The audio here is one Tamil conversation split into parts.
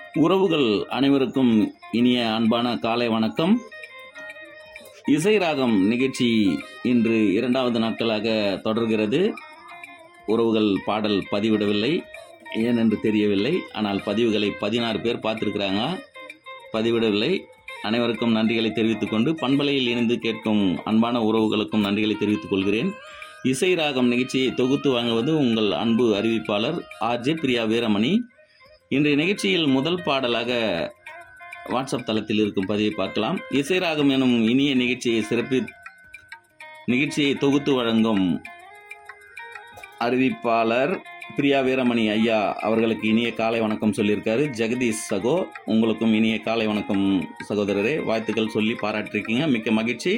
உறவுகள் அனைவருக்கும் இனிய அன்பான காலை வணக்கம் இசை ராகம் நிகழ்ச்சி இன்று இரண்டாவது நாட்களாக தொடர்கிறது உறவுகள் பாடல் பதிவிடவில்லை ஏன் என்று தெரியவில்லை ஆனால் பதிவுகளை பதினாறு பேர் பார்த்துருக்குறாங்க பதிவிடவில்லை அனைவருக்கும் நன்றிகளை தெரிவித்துக் கொண்டு பண்பலையில் இணைந்து கேட்கும் அன்பான உறவுகளுக்கும் நன்றிகளை தெரிவித்துக் கொள்கிறேன் இசை ராகம் நிகழ்ச்சியை தொகுத்து வாங்குவது உங்கள் அன்பு அறிவிப்பாளர் ஆர்ஜே பிரியா வீரமணி இன்றைய நிகழ்ச்சியில் முதல் பாடலாக வாட்ஸ்அப் தளத்தில் இருக்கும் பதிவை பார்க்கலாம் இசை ராகம் எனும் இனிய நிகழ்ச்சியை சிறப்பி நிகழ்ச்சியை தொகுத்து வழங்கும் அறிவிப்பாளர் பிரியா வீரமணி ஐயா அவர்களுக்கு இனிய காலை வணக்கம் சொல்லியிருக்காரு ஜெகதீஷ் சகோ உங்களுக்கும் இனிய காலை வணக்கம் சகோதரரே வாழ்த்துக்கள் சொல்லி பாராட்டிருக்கீங்க மிக்க மகிழ்ச்சி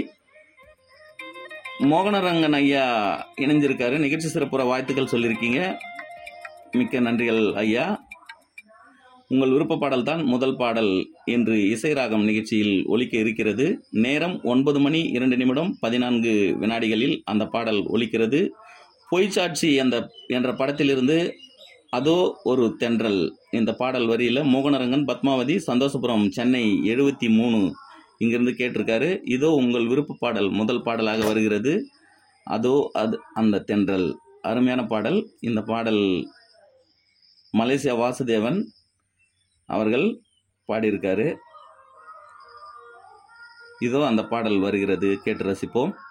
மோகனரங்கன் ஐயா இணைஞ்சிருக்காரு நிகழ்ச்சி சிறப்புற வாழ்த்துக்கள் சொல்லியிருக்கீங்க மிக்க நன்றிகள் ஐயா உங்கள் விருப்ப பாடல் தான் முதல் பாடல் இன்று இசை ராகம் நிகழ்ச்சியில் ஒலிக்க இருக்கிறது நேரம் ஒன்பது மணி இரண்டு நிமிடம் பதினான்கு வினாடிகளில் அந்த பாடல் ஒலிக்கிறது பொய்ச்சாட்சி என்ற என்ற படத்திலிருந்து அதோ ஒரு தென்றல் இந்த பாடல் வரியில் மோகனரங்கன் பத்மாவதி சந்தோஷபுரம் சென்னை எழுபத்தி மூணு இங்கிருந்து கேட்டிருக்காரு இதோ உங்கள் விருப்ப பாடல் முதல் பாடலாக வருகிறது அதோ அது அந்த தென்றல் அருமையான பாடல் இந்த பாடல் மலேசியா வாசுதேவன் அவர்கள் பாடியிருக்காரு இதோ அந்த பாடல் வருகிறது கேட்டு ரசிப்போம்